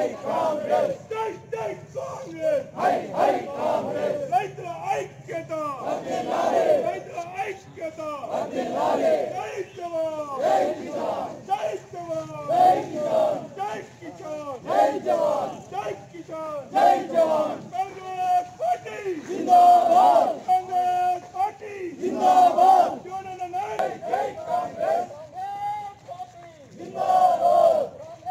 జై జై కాంగ్రెస్ రైతుల ఐక్యత రైతుల ఐక్యత జై జవాన్ జై జవాన్ జై కిసాన్ జై జవాన్ జై కిసాన్ జై జవాన్ కాంగ్రెస్ పార్టీ జిందాబాద్ కాంగ్రెస్ పార్టీ జిందాబాద్ చూడండి నాయక్ జై కాంగ్రెస్ జిందాబాద్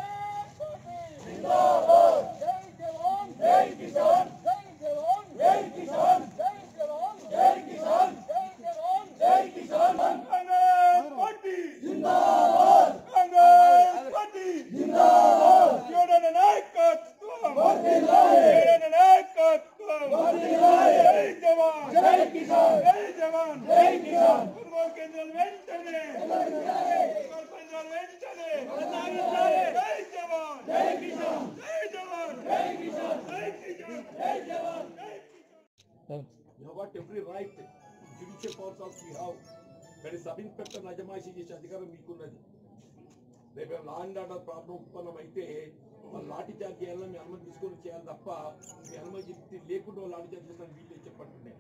జిందాబాద్ జై జవాన్ జై కిసాన్ జై జవాన్ జై కిసాన్ జై జవాన్ జై కిసాన్ జై జవాన్ జై కిసాన్ కాంగ్రెస్ పార్టీ జిందాబాద్ కాంగ్రెస్ పార్టీ జిందాబాద్ చూడండి నాయకత్వం చూడండి నాయకత్వం జై జవాన్ జై కిసాన్ జై జవాన్ జై కిసాన్ కొనుగోలు కేంద్రాలు వెంటనే కొనుగోలు కేంద్రాలు వెంటనే జై జవాన్ జై కిసాన్ జై జవాన్ జై కిసాన్ జై కిసాన్ జై జవాన్ జై కిసాన్ You have got every right, judicial powers also you have. కానీ సబ్ ఇన్స్పెక్టర్ నజమాయిషీ చేసే అధికారం మీకున్నది రేపు లా అండ్ ఆర్డర్ ప్రాబ్లం ఉత్పన్నం అయితే వాళ్ళు లాఠీ చార్జ్ చేయాలని మీ అనుమతి తీసుకొని చేయాలి తప్ప మీ అనుమతి లేకుండా లాఠీ చార్జ్ చేస్తాను వీళ్ళు చెప్పంటున్నాయి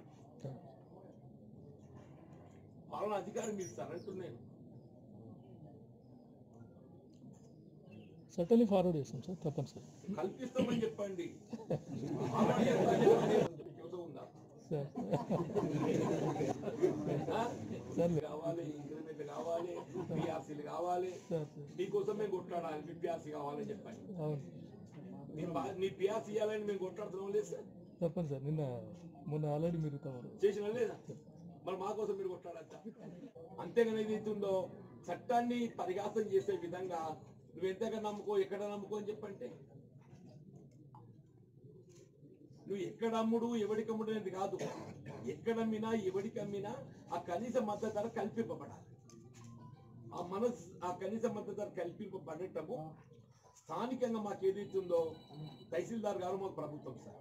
పాలన అధికారం మీరు సార్ అంటున్నాను సర్టన్లీ ఫార్వర్డ్ చేస్తాం సార్ తప్పనిసరి కల్పిస్తామని చెప్పండి ఆల్రెడీ యువత ఉందా సార్ ఆ? సార్ కావాలి ఇంక్రిమెంట్ కావాలి పిఆర్సీలు కావాలి సార్ సార్ మీకోసం మేము కొట్లాడాలి మీ పిఆర్సీ కావాలని చెప్పండి అవును మీ బా- మీ పిఆర్సీ ఇవ్వాలని మేము కొట్లాడుతున్నాం లేదు సార్ తప్పని సార్ నిన్న మొన్న ఆల్రెడీ మీరు తమరు చేసిన లేదా మరి మా కోసం మీరు కొట్లాడచ్చా అంతేగాని ఏదైతుందో చట్టాన్ని పరిహాసం చేసే విధంగా నువ్వు ఎంతగా నమ్ముకో ఎక్కడ నమ్ముకో అని చెప్పంటే నువ్వు ఎక్కడ అమ్ముడు ఎవడికి అమ్ముడు అనేది కాదు ఎక్కడ అమ్మినా ఎవడికి అమ్మినా ఆ కనీస మద్దతు ధర కల్పింపబడాలి ఆ మనస్ ఆ కనీస మద్దతు ధర కల్పింపబడటము స్థానికంగా మాకు ఏదైతుందో తహసీల్దార్ గారు మాకు ప్రభుత్వం సార్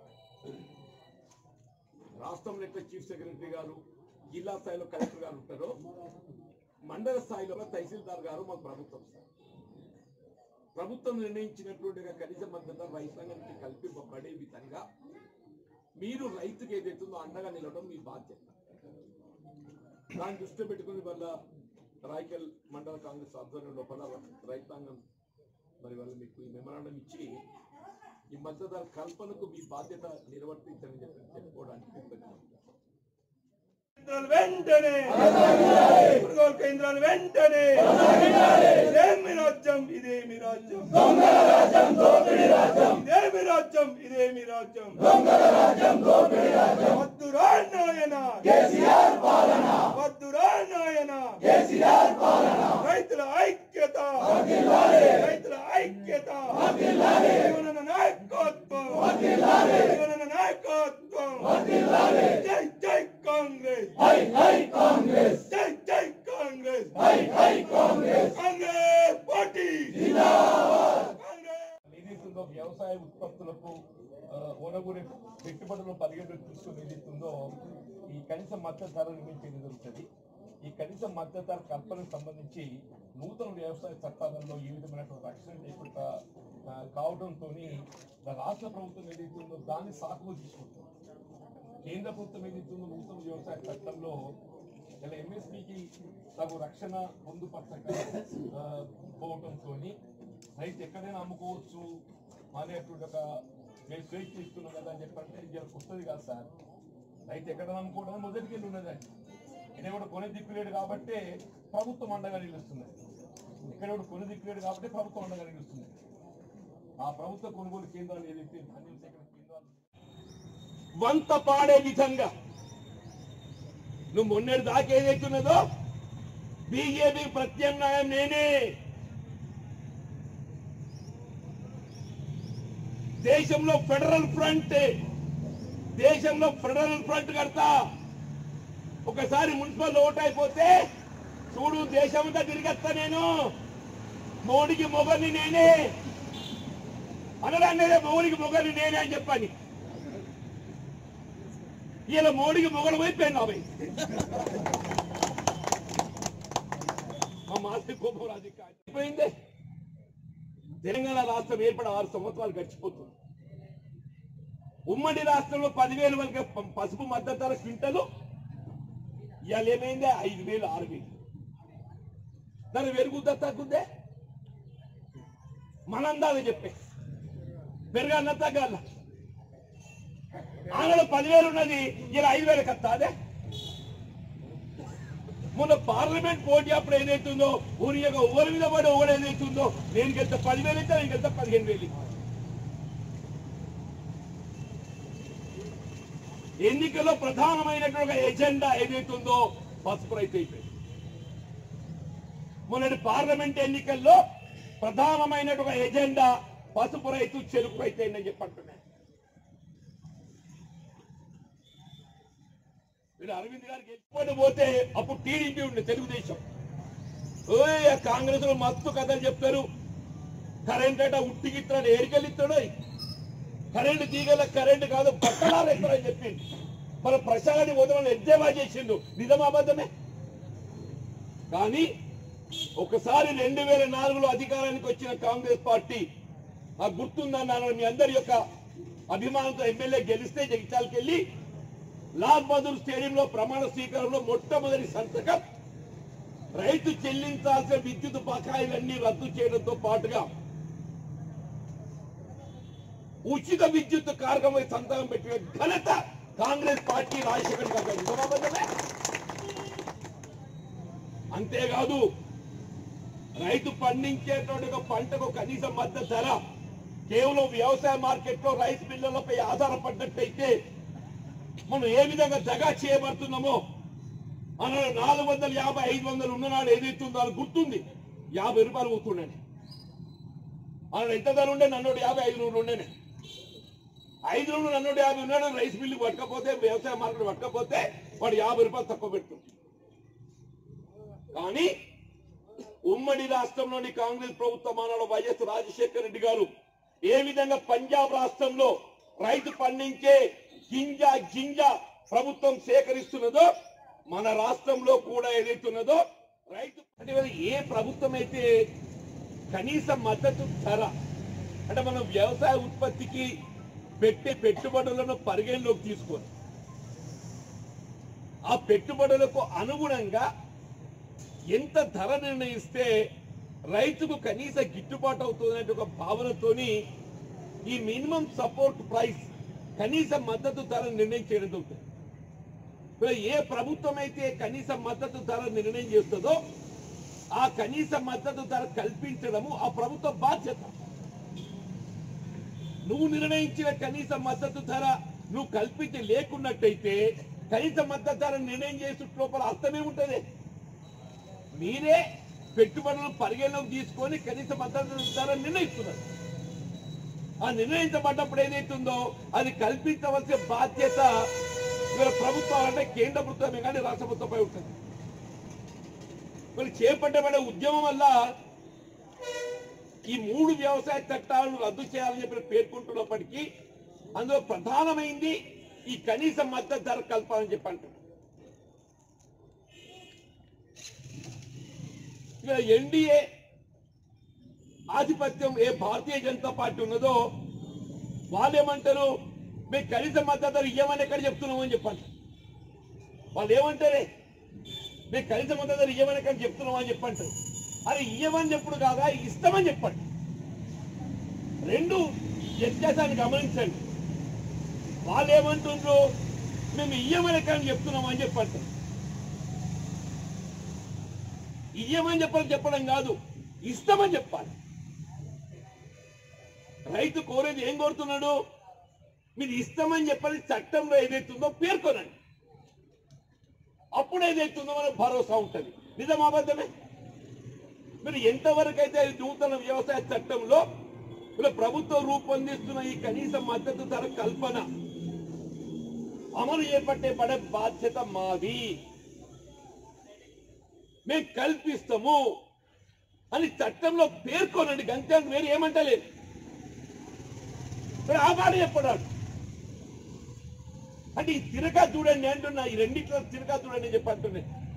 రాష్ట్రంలో ఎట్లా చీఫ్ సెక్రటరీ గారు జిల్లా స్థాయిలో కలెక్టర్ గారు ఉంటారో మండల స్థాయిలో తహసీల్దార్ గారు మాకు ప్రభుత్వం సార్ ప్రభుత్వం నిర్ణయించినటువంటి కనీస మద్దతు రైతాంగానికి కల్పింపబడే విధంగా మీరు రైతుకి ఏదైతుందో అండగా నిలవడం మీ బాధ్యత దాన్ని దృష్టిలో పెట్టుకుని వల్ల రాయకల్ మండల కాంగ్రెస్ ఆధ్వర్యం లోపల రైతాంగం మరి వాళ్ళు మీకు ఈ మెమరాండం ఇచ్చి ఈ మద్దతు ధర కల్పనకు మీ బాధ్యత నిర్వర్తించని చెప్పి చెప్పుకోవడానికి కృతజ్ఞతలు. కేంద్రాలు వెంటనే కొనుగోలు కేంద్రాలు వెంటనే ఇదే మీ రాజ్యం ఇదే మీ రాజ్యం ఇదే మీ రాజ్యం ఇదే మీ రాజ్యం వద్దురా నాయన వద్దురా నాయన రైతుల ఐక్యత రైతుల ఐక్యత జీవన నాయకత్వం జీవన నాయకత్వం జై జై కాంగ్రెస్ జై జై కాంగ్రెస్ కాంగ్రెస్ పార్టీ కాంగ్రెస్ ఏదైతుందో వ్యవసాయ ఉత్పత్తులకు ఆ, ఓనగూరే పెట్టుబడులు పరిగణలోకి తీసుకుని ఏదైతుందో ఈ కనీస మద్దతు ధర నిర్ణయించేది జరుగుతుంది ఈ కనీస మద్దతు ధర కల్పనకు సంబంధించి నూతన వ్యవసాయ చట్టాలలో ఈ విధమైనటువంటి రక్షణ లేకుండా ఆ, కావడంతో రాష్ట్ర ప్రభుత్వం ఏదైతుందో దాన్ని సాకుగా తీసుకుంటుంది కేంద్ర ప్రభుత్వం ఏదైతుందో నూతన వ్యవసాయ చట్టంలో ఇలా ఎంఎస్పికి తగు రక్షణ పొందుపరచక ఆ, పోవటంతో రైతు ఎక్కడైనా అమ్ముకోవచ్చు అనేటువంటి ఒక మేము స్వేచ్ఛ ఇస్తున్నాం కదా అని చెప్పంటే ఇది కొత్తది కాదు సార్ రైతు ఎక్కడైనా అమ్ముకోవడం మొదటికి వెళ్ళి ఉన్నదండి ఇక్కడ కూడా కొని దిక్కులేడు కాబట్టి ప్రభుత్వం అండగా నిలుస్తుంది ఇక్కడ కూడా కొని దిక్కులేడు కాబట్టి ప్రభుత్వం అండగా నిలుస్తుంది ఆ ప్రభుత్వ కొనుగోలు కేంద్రాలు ఏదైతే ధాన్యం సేకరణ కేంద్రాలు వంత పాడే విధంగా నువ్వు మొన్నటి దాకా ఏదైతున్నదో బీజేపీ ప్రత్యామ్నాయం నేనే దేశంలో ఫెడరల్ ఫ్రంట్ దేశంలో ఫెడరల్ ఫ్రంట్ కడతా ఒకసారి మున్సిపల్ ఓట్ అయిపోతే చూడు దేశమంతా తిరిగేస్తా నేను మోడీకి మొగని నేనే అనడానే మోడీకి మొగని నేనే అని చెప్పని ఇలా మోడీకి మొగలు అయిపోయింది అవి మా మాస్టర్ కోపం రాజు అయిపోయింది తెలంగాణ రాష్ట్రం ఏర్పడి ఆరు సంవత్సరాలు గడిచిపోతుంది ఉమ్మడి రాష్ట్రంలో పదివేల వరకు ప- పసుపు మద్దతు ధర క్వింటలు ఇవాళ ఏమైంది ఐదు వేలు ఆరు వేలు ధర పెరుగుద్దా తగ్గుద్దే మనందాగా చెప్పే పెరగాల తగ్గాల ఆంధ్రలో పదివేలు ఉన్నది ఇలా ఐదు వేలు కత్తా అదే మొన్న పార్లమెంట్ పోటీ అప్పుడు ఏదైతుందో ఊరి యొక్క ఊరి మీద పడి ఒకడు ఏదైతుందో నేను గెలితే పదివేలు ఇస్తా నేను గెలితే పదిహేను వేలు ఇస్తా. ఎన్నికల్లో ప్రధానమైనటువంటి ఒక ఎజెండా ఏదైతుందో పసుపు రైతు అయిపోయింది మొన్నటి పార్లమెంట్ ఎన్నికల్లో ప్రధానమైనటువంటి ఒక ఎజెండా పసుపు రైతు చెరుకు రైతు అయిందని చెప్పంటున్నాను వీడు అరవింద్ గారికి గెలిచిపోతే పోతే అప్పుడు టీడీపీ ఉండే తెలుగుదేశం ఓయ్ ఆ కాంగ్రెస్ లో మస్తు కథలు చెప్తారు కరెంట్ అట ఉట్టికిస్తాడు ఏరికెళ్ళిస్తాడు కరెంటు తీగల కరెంటు కాదు పట్టణాలు ఎత్తారని చెప్పింది మన ప్రసాదాన్ని వదలని ఎద్దేవా చేసిండు నిజం అబద్ధమే కానీ ఒకసారి రెండు వేల నాలుగులో అధికారానికి వచ్చిన కాంగ్రెస్ పార్టీ ఆ గుర్తుందన్నాను మీ అందరి యొక్క అభిమానంతో ఎమ్మెల్యే గెలిస్తే జగిత్యాలకి వెళ్ళి లాల్ బహదూర్ స్టేడియంలో ప్రమాణ స్వీకారంలో మొట్టమొదటి సంతకం రైతు చెల్లించాల్సిన విద్యుత్ బకాయిలన్నీ రద్దు చేయడంతో పాటుగా ఉచిత విద్యుత్ కార్యక్రమం సంతకం పెట్టిన ఘనత కాంగ్రెస్ పార్టీ రాజశేఖర్ గారు నిజమాబద్ధమే? అంతేకాదు రైతు పండించేటువంటి ఒక పంటకు కనీస మద్దతు ధర కేవలం వ్యవసాయ మార్కెట్ లో రైస్ మిల్లర్లపై ఆధారపడ్డట్టయితే మనం ఏ విధంగా దగా చేయబడుతున్నామో అన్నాడు నాలుగు వందల యాభై ఐదు వందలు ఉన్ననాడు ఏదైతుందో అని గుర్తుంది యాభై రూపాయలు పోతుండేనే అన్నాడు ఎంత ధర ఉండే నన్నోడు యాభై ఐదు నూరు ఉండేనే ఐదు నూరు నన్నోడు యాభై ఉన్నాడు రైస్ మిల్లు పట్టకపోతే వ్యవసాయ మార్కెట్ పట్టకపోతే వాడు యాభై రూపాయలు తక్కువ పెడుతుంది కానీ ఉమ్మడి రాష్ట్రంలోని కాంగ్రెస్ ప్రభుత్వం మానాడు వైఎస్ రాజశేఖర రెడ్డి గారు ఏ విధంగా పంజాబ్ రాష్ట్రంలో రైతు పండించే గింజ గింజ ప్రభుత్వం సేకరిస్తున్నదో మన రాష్ట్రంలో కూడా ఏదైతున్నదో రైతు అంటే ఇవాళ ఏ ప్రభుత్వం అయితే కనీస మద్దతు ధర అంటే మనం వ్యవసాయ ఉత్పత్తికి పెట్టే పెట్టుబడులను పరిగణలోకి తీసుకొని ఆ పెట్టుబడులకు అనుగుణంగా ఎంత ధర నిర్ణయిస్తే రైతుకు కనీస గిట్టుబాటు అవుతుందనే ఒక భావనతోని ఈ మినిమం సపోర్ట్ ప్రైస్ కనీస మద్దతు ధర నిర్ణయం చేయడం జరుగుతుంది ఇప్పుడు ఏ ప్రభుత్వం అయితే కనీస మద్దతు ధర నిర్ణయం చేస్తుందో ఆ కనీస మద్దతు ధర కల్పించడము ఆ ప్రభుత్వ బాధ్యత నువ్వు నిర్ణయించిన కనీస మద్దతు ధర నువ్వు కల్పించి లేకున్నట్టయితే కనీస మద్దతు ధర నిర్ణయం చేసే లోపల అర్థమే ఉంటది మీరే పెట్టుబడులు పరిగణలోకి తీసుకొని కనీస మద్దతు ధర నిర్ణయిస్తున్నారు ఆ నిర్ణయించబడ్డప్పుడు ఏదైతుందో అది కల్పించవలసిన బాధ్యత ఇవాళ ప్రభుత్వం అంటే కేంద్ర ప్రభుత్వమే కానీ రాష్ట్ర ప్రభుత్వంపై ఉంటుంది మరి చేపట్టబడే ఉద్యమం వల్ల ఈ మూడు వ్యవసాయ చట్టాలను రద్దు చేయాలని చెప్పి పేర్కొంటున్నప్పటికీ అందులో ప్రధానమైంది ఈ కనీస మద్దతు ధర కల్పాలని చెప్పి అంటారు ఇక ఎన్డీఏ ఆధిపత్యం ఏ భారతీయ జనతా పార్టీ ఉన్నదో వాళ్ళు ఏమంటారు మేము కనీస మద్దతు ధర ఇవ్వమని ఎక్కడ చెప్తున్నాము అని చెప్పండి వాళ్ళు ఏమంటారే మేము కనీస మద్దతు ధర ఇవ్వమని ఎక్కడ చెప్తున్నాము అని చెప్పంటారు అరే ఇవ్వమని చెప్పుడు కాదా ఇస్తామని చెప్పండి రెండు వ్యత్యాసాన్ని గమనించండి వాళ్ళు ఏమంటుండ్రు మేము ఇయ్యమని ఎక్కడ చెప్తున్నాము అని చెప్పంటారు ఇయ్యమని చెప్పడం చెప్పడం కాదు ఇస్తామని చెప్పాలి రైతు కోరేది ఏం కోరుతున్నాడు మీరు ఇస్తామని చెప్పని చట్టంలో ఏదైతుందో పేర్కొనండి అప్పుడు ఏదైతుందో మనకు భరోసా ఉంటుంది నిజం అబద్ధమే మీరు ఎంతవరకు అయితే ఈ నూతన వ్యవసాయ చట్టంలో ఇలా ప్రభుత్వం రూపొందిస్తున్న ఈ కనీస మద్దతు ధర కల్పన అమలు చేపట్టే పడే బాధ్యత మాది మేము కల్పిస్తాము అని చట్టంలో పేర్కొనండి గంటే వేరు ఏమంటలేదు మరి ఆ మాట చెప్పడాడు అంటే ఈ తిరగా చూడండి అంటున్నా ఈ రెండిట్లో తిరగా చూడండి అని చెప్పి అంటున్నాయి